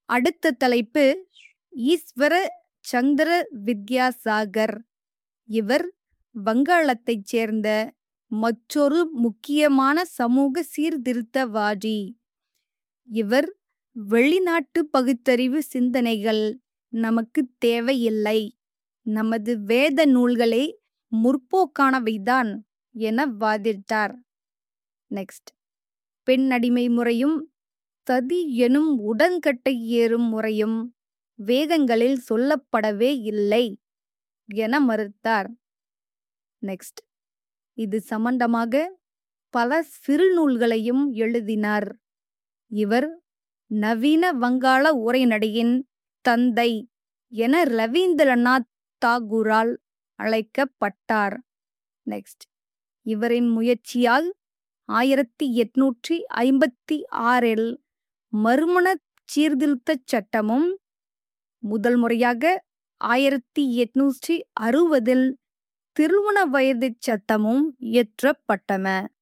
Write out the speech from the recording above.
அடுத்த தலைப்பு ஈஸ்வர சந்திர வித்யாசாகர் இவர் வங்காளத்தைச் சேர்ந்த மற்றொரு முக்கியமான சமூக சீர்திருத்தவாதி இவர் வெளிநாட்டு பகுத்தறிவு சிந்தனைகள் நமக்கு தேவையில்லை நமது வேத நூல்களே முற்போக்கானவைதான் என வாதிட்டார் நெக்ஸ்ட் பெண் அடிமை முறையும் சதி எனும் உடன்கட்டை ஏறும் முறையும் வேதங்களில் சொல்லப்படவே இல்லை என மறுத்தார் நெக்ஸ்ட் இது சம்பந்தமாக பல சிறு நூல்களையும் எழுதினார் இவர் நவீன வங்காள உரைநடையின் தந்தை என ரவீந்திரநாத் தாகூரால் அழைக்கப்பட்டார் நெக்ஸ்ட் இவரின் முயற்சியால் ஆயிரத்தி எட்நூற்றி ஐம்பத்தி ஆறில் மறுமண சீர்திருத்தச் சட்டமும் முதல் முறையாக ஆயிரத்தி எட்நூற்றி அறுபதில் திருமண வயது சட்டமும் இயற்றப்பட்டன